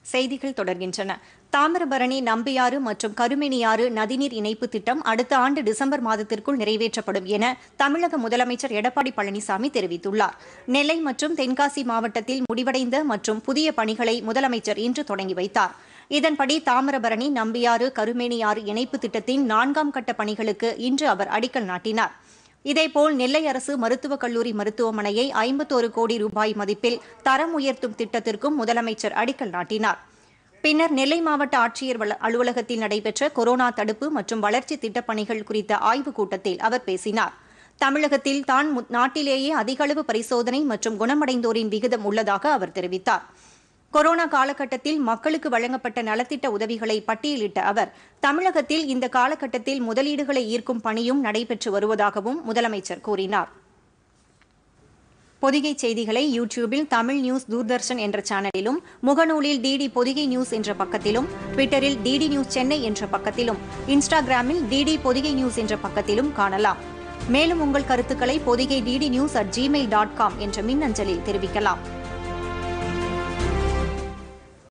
செய்திகள் தொடர்கின்றன தாமிரபரணி நம்பியாறு மற்றும் கருமேனியாறு நதிநீர் இணைப்பு திட்டம் அடுத்த ஆண்டு டிசம்பர் மாதத்திற்குள் நிறைவேற்றப்படும் என தமிழக முதலமைச்சர் எடப்பாடி பழனிசாமி தெரிவித்துள்ளார் நெல்லை மற்றும் தென்காசி மாவட்டத்தில் முடிவடைந்த மற்றும் புதிய பணிகளை முதலமைச்சர் இன்று தொடங்கி வைத்தார் இதன்படி தாமிரபரணி நம்பியாறு கருமேனியாறு இணைப்பு திட்டத்தின் நான்காம் கட்ட பணிகளுக்கு இன்று அவர் அடிக்கல் நாட்டினார் இதேபோல் நெல்லை அரசு மருத்துவக் கல்லூரி மருத்துவமனையை ஐம்பத்தோரு கோடி ரூபாய் மதிப்பில் தரம் உயர்த்தும் திட்டத்திற்கும் முதலமைச்சர் அடிக்கல் நாட்டினார் பின்னர் நெல்லை மாவட்ட ஆட்சியர் வள- அலுவலகத்தில் நடைபெற்ற கொரோனா தடுப்பு மற்றும் வளர்ச்சி திட்டப் பணிகள் குறித்த ஆய்வுக் கூட்டத்தில் அவர் பேசினார் தமிழகத்தில் தான் மு- நாட்டிலேயே அதிகளவு பரிசோதனை மற்றும் குணமடைந்தோரின் விகிதம் உள்ளதாக அவர் தெரிவித்தார் கொரோனா காலகட்டத்தில் மக்களுக்கு வழங்கப்பட்ட நலத்திட்ட உதவிகளை பட்டியலிட்ட அவர் தமிழகத்தில் இந்த காலகட்டத்தில் முதலீடுகளை ஈர்க்கும் பணியும் நடைபெற்று வருவதாகவும் முதலமைச்சர் கூறினார் பொதிகை செய்திகளை யூடியூபில் தமிழ் நியூஸ் தூர்தர்ஷன் என்ற சேனலிலும் முகநூலில் டிடி பொதிகை நியூஸ் என்ற பக்கத்திலும் ட்விட்டரில் டிடி நியூஸ் சென்னை என்ற பக்கத்திலும் இன்ஸ்டாகிராமில் டிடி பொதிகை நியூஸ் என்ற பக்கத்திலும் காணலாம் மேலும் உங்கள் கருத்துக்களை Podhigai DD news at Gmail dot com என்ற மின்னஞ்சலில் தெரிவிக்கலாம்